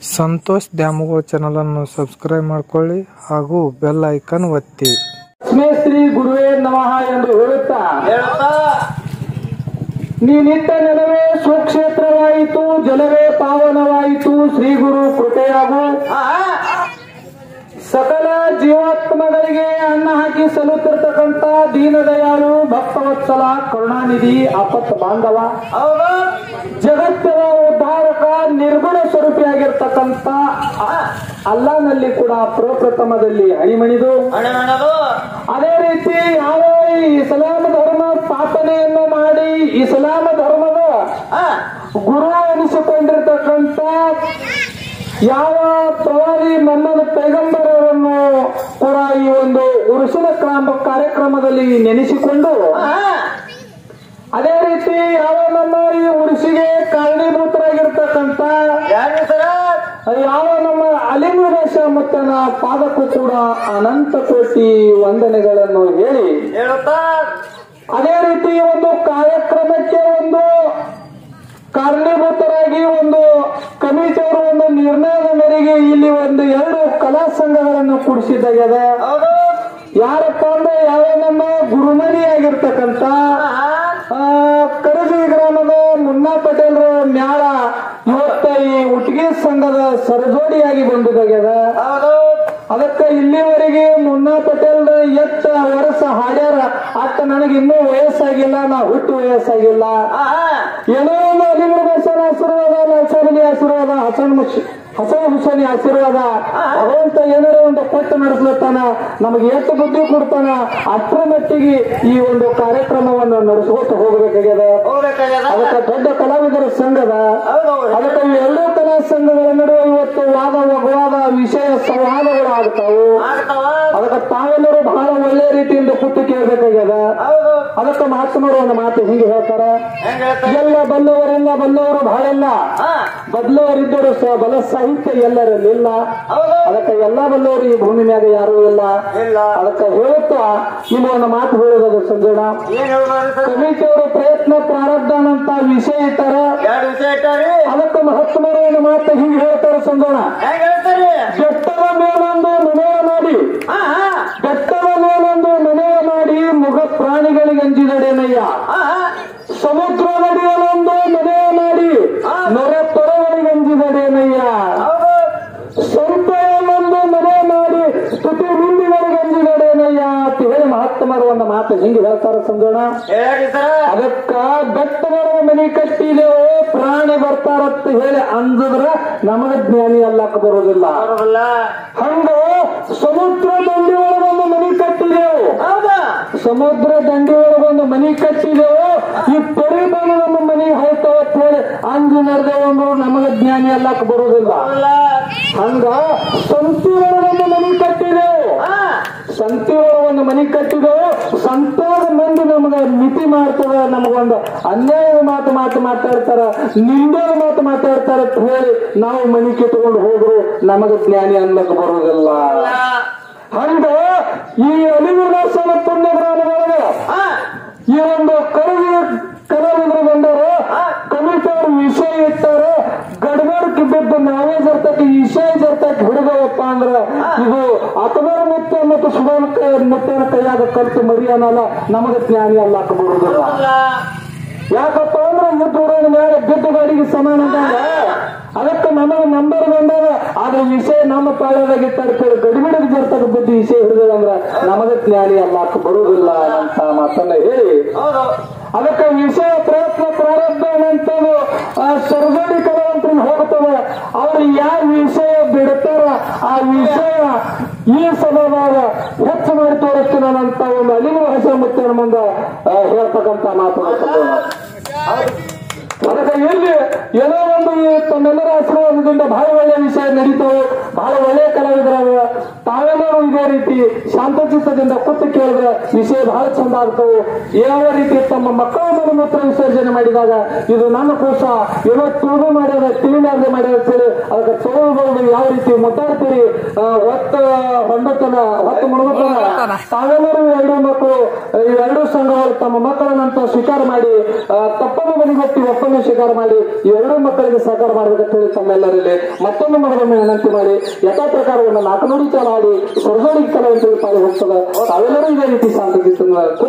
ಸಂತೋಷ್ ದ್ಯಾಮವ್ವ ಚಾನಲನ್ನು ಸಬ್ಸ್ಕ್ರೈಬ್ ಮಾಡ್ಕೊಳ್ಳಿ ಹಾಗೂ ಬೆಲ್ ಐಕನ್ ಒತ್ತಿ ಸ್ಮೇ ಶ್ರೀ ಗುರುವೇ ನಮಃ ಎಂದು ಹೇಳುತ್ತಾ ಹೇಳುತ್ತಾ ನೀನಿಟ್ಟ ನೆಲವೇ ಸ್ವಕ್ಷೇತ್ರವಾಯಿತು ಜಲವೇ ಪಾವನವಾಯಿತು ಶ್ರೀ ಗುರು ಕೃಪೆಯಾಗು ಆ, ಸಕಲ ಜೀವಾತ್ಮಗಳಿಗೆ ಅನ್ನ ಹಾಕಿ ಸಲ್ಲುತ್ತಿರ್ತಕ್ಕಂಥ ದೀನದಯಾಳು ಭಕ್ತವತ್ಸಲ ಕರುಣಾನಿಧಿ ಆಪತ್ ಬಾಂಧವ ಹೌದು ಜಗತ್ತಿನ ಉದ್ಧಾರಕ ನಿರ್ಗುಣ ಸ್ವರೂಪಿಯಾಗಿರ್ತಕ್ಕಂಥ ಅ- ಅಲ್ಲಾನಲ್ಲಿ ಕೂಡ ಪ್ರಪ್ರಥಮದಲ್ಲಿ ಹಣಿಮಣಿದು ಹಣೆ ಮಾಡೋದು ಅದೇ ರೀತಿ ಯಾವ ಈ ಇಸ್ಲಾಂ ಧರ್ಮ ಸ್ಥಾಪನೆಯನ್ನು ಮಾಡಿ ಇಸ್ಲಾಂ ಧರ್ಮದ ಆ, ಗುರು ಎನಿಸಿಕೊಂಡಿರ್ತಕ್ಕಂಥ ಯಾವ ಪ್ರವಾದಿ ಮೊಹಮ್ಮದ್ ಪೈಗಂಬರರನ್ನು ಕೂಡ ಈ ಒಂದು ಉರುಸಿನ ಕ್ರಾಮ ಕಾರ್ಯಕ್ರಮದಲ್ಲಿ ನೆನೆಸಿಕೊಂಡು ಆ, ಅದೇ ರೀತಿ ಯಾವ ನಮ್ಮ ಈ ಉರುಸಿಗೆ ಕಾರಣೀಭೂತರಾಗಿರ್ತಕ್ಕಂಥ ಯಾರು ಸರ ಯಾವ ನಮ್ಮ ಅಲಿಂಗೇಶ ಮುತ್ತನ ಪಾದಕ್ಕೂ ಕೂಡ ಅನಂತ ಕೋಟಿ ವಂದನೆಗಳನ್ನು ಹೇಳಿ ಹೇಳುತ್ತಾ ಅದೇ ರೀತಿ ಒಂದು ಕಾರ್ಯಕ್ರಮಕ್ಕೆ ಒಂದು ಕಾರಣೀಭೂತರಾಗಿ ಒಂದು ಕಮಿಟಿಯವರು ಒಂದು ನಿರ್ಣಯದ ಮೇರೆಗೆ ಇಲ್ಲಿ ಒಂದು ಎರಡು ಕಲಾ ಸಂಘಗಳನ್ನು ಕೂಡಿಸಿದ್ದಾಗಿದೆ ಹೌದು ಯಾರಪ್ಪ ಅಂದ್ರೆ ಯಾವ ನಮ್ಮ ಗುರುಮನಿಯಾಗಿರ್ತಕ್ಕಂಥ ಆ, ಆ, ಕರಗಿ ಗ್ರಾಮದ ಮುನ್ನಾ ಪಟೇಲ್ ಮ್ಯಾಳ ಇವತ್ತ ಈ ಉಟ್ಗಿ ಸಂಘದ ಸರಜೋಡಿಯಾಗಿ ಬಂದಿದ್ದಾಗ್ಯದ ಹೌದು ಅದಕ್ಕೆ ಇಲ್ಲಿವರೆಗೆ ಮುನ್ನಾ ಪಟೇಲ್ ಎತ್ತ ವರ್ಷ ಹಾಡ್ಯಾರ ಅತ್ತ ನನಗೆ ಇನ್ನೂ ವಯಸ್ಸಾಗಿಲ್ಲ ನಾ ಹುಟ್ಟು ವಯಸ್ಸಾಗಿಲ್ಲ ಆ, ಏನೋ ಒಂದು ಅಲಿಗಢ ಬಸವನ ಆಶೀರ್ವಾದ ಲಕ್ಷಾಬಲಿ ಆಶೀರ್ವಾದ ಹಸನ್ ಮುಷ್ ಹಸನ್ ಹುಸೇನಿ ಆಶೀರ್ವಾದ ಭಗವಂತ ಏನಾರ ಒಂದು ಕೊಟ್ಟು ನಡೆಸ್ಲತ್ತಾನ ನಮಗೆ ಎಷ್ಟು ಬುದ್ಧಿ ಕೊಡ್ತಾನ ಅಷ್ಟರ ಮಟ್ಟಿಗೆ ಈ ಒಂದು ಕಾರ್ಯಕ್ರಮವನ್ನು ನಡೆಸ್ಕೊತ ಹೋಗಬೇಕಾಗ್ಯದ ಹೋಗ್ಬೇಕಾಗ್ಯದ ಅದಕ್ಕೆ ದೊಡ್ಡ ಕಲಾವಿದರ ಸಂಘದ ಹೌದು ಅದಕ್ಕೆ ಈ ಎರಡೂ ಕಲಾ ಸಂಘಗಳ ನಡುವೆ ಇವತ್ತು ವಾದ ವಗವಾದ ವಿಷಯ ಸಂವಾದಗಳು ಆಗ್ತಾವು ಆಗ್ತಾವ ಅದಕ್ಕೆ ತಾವೆಲ್ಲರೂ ಬಹಳ ಒಳ್ಳೆ ರೀತಿಯಿಂದ ಕೂತು ಕೇಳಬೇಕಾಗ್ಯದ ಹೌದು ಅದಕ್ಕೆ ಮಹಾತ್ಮರು ಒಂದು ಮಾತು ಹಿಂಗೆ ಹೇಳ್ತಾರ ಹೆಂಗ ಹೇಳ್ತಾರೆ ಎಲ್ಲ ಬಲ್ಲವರೆಲ್ಲ ಬಲ್ಲವರು ಬಹಳೆಲ್ಲ ಆ, ಬದಲವರಿದ್ದರು ಸಹ ಬಲ ಸಾಹಿತ್ಯ ಎಲ್ಲರಲ್ಲಿಲ್ಲ ಹೌದು ಅದಕ್ಕೆ ಎಲ್ಲ ಬಲ್ಲವರು ಈ ಭೂಮಿ ಮ್ಯಾಗ ಯಾರೂ ಇಲ್ಲ ಇಲ್ಲ ಅದಕ್ಕೆ ಹೇಳುತ್ತಾ ಇಲ್ಲಿ ಒಂದು ಮಾತು ಹೇಳೋದು ಸಂಜೋಣ ಏನ್ ಹೇಳ್ಬಾರ್ದು ಸರ್ ಕಮಿಟಿಯವರು ಪ್ರಯತ್ನ ಪ್ರಾರಬ್ಧಾನ ಅಂತ ವಿಷಯ ಇಟ್ಟಾರ ಎರಡು ವಿಷಯ ಇಟ್ಟಾರಿ ಅದಕ್ಕೆ ಮಹಾತ್ಮರು ಒಂದು ಮಾತು ಹಿಂಗೆ ಹೇಳ್ತಾರೆ ಸಂಜೋಣ ಹೆಂಗ ಹೇಳ್ತಾರೆ ಬೆಟ್ಟದ ಮೇಲೊಂದು ಮನೆಯ ಮಾಡಿ ಆ, ಆ, ಬೆಟ್ಟದ ಮೇಲೊಂದು ಮನೆಯ ಮಾಡಿ ಮುಗ ಪ್ರಾಣಿಗಳಿಗೆ ಅಂಜಿದಡೇನಯ್ಯ ಆ, ಆ, ಸಮುದ್ರ ನಡಿಯಲೊಂದು ಮನೆಯ ಮಾಡಿ ನೊರ ತೊರೆಗಳಿಗೆ ಅಂಜಿದಡೇನಯ್ಯ ಹೌದು ಸಂತೆಯಲ್ಲೊಂದು ಮನೆ ಮಾಡಿ ಸ್ತುತಿ ನಿಂದಿಗಳಿಗೆ ಅಂಜಿದಡೇನಯ್ಯ ಅಂತ ಹೇಳಿ ಮಹಾತ್ಮರು ಒಂದು ಮಾತು ಹಿಂಗೆ ಹೇಳ್ತಾರೆ ಸಂಜೋಣ ಹೇಳಿ ಸರ ಅದಕ್ಕ ಬೆಟ್ಟದ ಮನೆ ಕಟ್ಟಿದೆವು ಪ್ರಾಣಿ ಬರ್ತಾರತ್ತ ಹೇಳಿ ಅಂದಿದ್ರ ನಮಗ ಜ್ಞಾನಿ ಅಲ್ಲಕ್ಕ ಬರೋದಿಲ್ಲ ಬರೋದಿಲ್ಲ ಹಂಗ ಸಮುದ್ರ ದಂಡಿ ಒಳಗೊಂದು ಮನಿ ಕಟ್ಟಿದೆವು ಹೌದಾ ಸಮುದ್ರ ದಂಡಿ ಒಳಗೊಂದು ಮನಿ ಕಟ್ಟಿದೆವು ಈ ತೊರೆ ಬಂದು ನಮ್ಮ ಮನಿ ಹೋಯ್ತಾವ ಅಂತ ಹೇಳಿ ಅಂಜು ನಡೆದೇವು ಅಂದ್ರು ನಮಗ ಜ್ಞಾನಿ ಅಲ್ಲಕ್ಕ ಬರೋದಿಲ್ಲ ಬರೋದಿಲ್ಲ ಹಂಗ ಸಂತಿ ಒಳಗೊಂದು ಮನಿ ಕಟ್ಟಿದೆವು ಆ, ಸಂತಿ ಒಳಗೊಂದು ಮನಿ ಕಟ್ಟಿದೆವು ಸಂತಾದ ಮಂದಿ ನಮಗ ಮಿತಿ ಮಾಡ್ತದ ನಮಗೊಂದು ಅನ್ಯಾಯದ ಮಾತು ಮಾತು ಮಾತಾಡ್ತಾರ ನಿಂದದ ಮಾತು ಮಾತಾಡ್ತಾರ ಅಂತ ಹೇಳಿ ನಾವು ಮನಿ ಕಿತ್ಕೊಂಡು ಹೋದ್ರು ನಮಗ ಜ್ಞಾನಿ ಅನ್ನಕ್ ಬರೋದಿಲ್ಲ ಹಂಗ ಈ ಅಲಿವಿಲಾಸನ ಪುಣ್ಯ ಗ್ರಾಮದೊಳಗೆ ಆ, ಈ ಒಂದು ಕರಗಿ ಕಲಾವಿದರು ಬಂದರು ಕಮಿಟಿ ಅವರು ವಿಷಯ ಇಟ್ಟಾರ ಗಡಗಡಕ್ಕೆ ಬಿದ್ದು ನಾವೇ ಜರ್ತಕ್ಕೆ ವಿಷಯ ಜರ್ತಕ್ಕೆ ಹಿಡಿದವಪ್ಪ ಅಂದ್ರ ಇದು ಅತವರ ಮುತ್ತ ಮತ್ತು ಸುಧಾನ ಮುತ್ತನ ಕೈಯಾಗ ಕಲ್ತು ಮರಿ ಅನ್ನಲ್ಲ ನಮಗೆ ಜ್ಞಾನಿ ಅಲ್ಲ ಬರುವುದಿಲ್ಲ ಬರೋದಿಲ್ಲ ಯಾಕಪ್ಪ ಅಂದ್ರೆ ಯುದ್ಧ ಊರಿನ ಮೇಲೆ ಬಿದ್ದು ಗಾಡಿಗೆ ಸಮಾನ ಅಂದಾಗ ಅದಕ್ಕೆ ನಮಗೆ ನಂಬರ್ ಬಂದಾಗ ಆದ್ರೆ ವಿಷಯ ನಮ್ಮ ಪಾಳ್ಯದಾಗ ಇಟ್ಟಾಡ್ತೇವೆ ಗಡಿಬಿಡಿಗೆ ಜರ್ತಕ್ಕ ಬುದ್ಧಿ ವಿಷಯ ಹಿಡಿದಂದ್ರ ನಮಗೆ ಜ್ಞಾನಿ ಅಲ್ಲ ಬರುವುದಿಲ್ಲ ಅಂತ ಮಾತನ್ನ ಹೇಳಿ ಹೌದು ಅದಕ್ಕೆ ವಿಷಯ ಪ್ರಯತ್ನ ಪ್ರಾರಂಭ ಅಂತಂದು ಸರ್ಜರಿ ಕಲಾವಂತರಿಗೆ ಹೋಗ್ತದೆ ಅವ್ರು ಯಾವ ವಿಷಯ ಬಿಡ್ತಾರ ಆ ವಿಷಯ ಈ ಸಭಾದಾಗ ಹೆಚ್ಚು ಮಾಡಿ ತೋರಿಸ್ತೀನಿ ಅಂತ ಒಂದು ಅಲಿನ ಭಾಷೆ ಮುತ್ತಿನ ಮುಂದೆ ಆ, ಹೇಳ್ತಕ್ಕಂಥ ಮಾತು ಅದಕ್ಕೆ ಇಲ್ಲಿ ಏನೋ ಒಂದು ಈ ತಮ್ಮೆಲ್ಲರ ಆಶೀರ್ವಾದದಿಂದ ಬಹಳ ಒಳ್ಳೆಯ ವಿಷಯ ನಡೀತಾವೆ ಬಹಳ ಒಳ್ಳೆಯ ಕಲಾವಿದರ ತಾವೆಲ್ಲರೂ ಇದೇ ರೀತಿ ಶಾಂತಚಿತ್ತದಿಂದ ಕೂತು ಕೇಳಿದ್ರೆ ವಿಷಯ ಬಹಳ ಚಂದ ಆಗ್ತವೆ ಯಾವ ರೀತಿ ತಮ್ಮ ಮಕ್ಕಳ ಮಲಮೂತ್ರ ವಿಸರ್ಜನೆ ಮಾಡಿದಾಗ ಇದು ನನ್ನ ಕೂಸ ಏನೋ ತುಳು ಮಾಡ್ಯಾರ ತಿಳಿಲಾರ್ದೆ ಮಾಡ್ಯಾರ ಅಂತ ಹೇಳಿ ಅದು ತೋಳುಗಳು ಯಾವ ರೀತಿ ಮುಟ್ಟಾಡ್ತೀರಿ ಆ, ಹೊತ್ತ ಹೊಂಡತನ ಹೊತ್ತು ಮುಳುಗುತ್ತನ ತಾವೆಲ್ಲರೂ ಎರಡು ಮಕ್ಕಳು ಇವೆರಡು ಸಂಘಗಳು ತಮ್ಮ ಮಕ್ಕಳನ್ನಂತ ಸ್ವೀಕಾರ ಮಾಡಿ ಆ, ತಪ್ಪನ್ನು ಮನೆಗಟ್ಟಿ ಒಪ್ಪನ್ನು ಸ್ವೀಕಾರ ಮಾಡಿ ಈ ಎರಡೂ ಮಕ್ಕಳಿಗೆ ಸಹಕಾರ ಮಾಡಬೇಕಂತ ಹೇಳಿ ತಮ್ಮೆಲ್ಲರಲ್ಲಿ ಮತ್ತೊಂದು ಮಗದೊಮ್ಮೆ ವಿನಂತಿ ಮಾಡಿ ಯಥಾ ಪ್ರಕಾರ ಒಂದು ನಾಲ್ಕು ನುಡಿ ಚಾಲ ಆಡಿ ಸ್ವರ್ಗೋಡಿಗೆ ಕಲ ಅಂತ ಹೇಳಿ ಪಾಳಿ ಹೋಗ್ತದ ತಾವೆಲ್ಲರೂ ಇದೇ ರೀತಿ ಶಾಂತಿ